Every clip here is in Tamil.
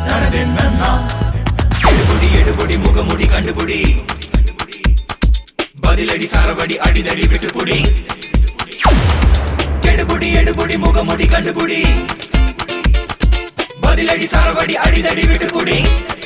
நானதென்னா எடுபுடி எடுபுடி முகமுடி கண்டுபுடி பதிலடி சாரவடி அடிதடி விட்டுப்புடி எடுபுடி எடுபுடி முகமுடி கண்டுபுடி பதிலடி சாரவடி அடிதடி விட்டுப்புடி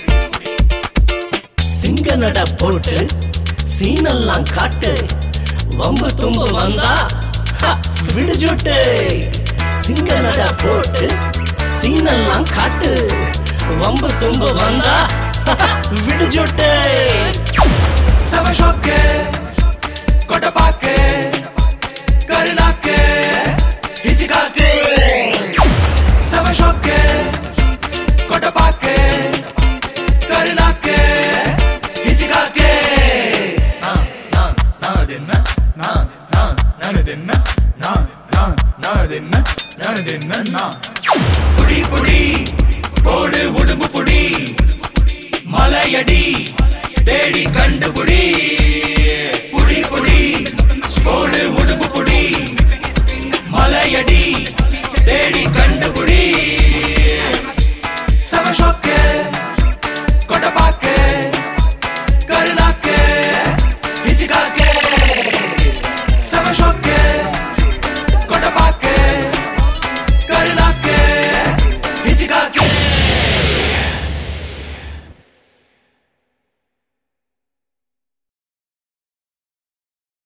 சிங்க நட போட்டு சீனெல்லாம் காட்டு வம்பு தும்பு வந்தா ஹ, விடுஜுட்டு சிங்க நட போட்டு சீனெல்லாம் காட்டு வம்பு தும்பு வந்தா ஹ, விடுஜுட்டு செம ஷோக்கு கொட்டப்பாக்கு கருணாக்கு ஹிச்சிகாக்கு செம ஷோக்கு கொட்டப்பாக்கு கருணாக்கு ஹிச்சிகாக்கு நான் நான் நான் அது என்ன நான் நான் நான் அது என்ன நான் நான் நான் அது என்ன நான் அது என்ன நான் புடி புடி போடு உடும்பு புடி மலையடி தேடி கண்டுபுடி புடி புடி போடு உடும்பு புடி மலையடி தேடி கண்டுபுடி சம ஷோக்கு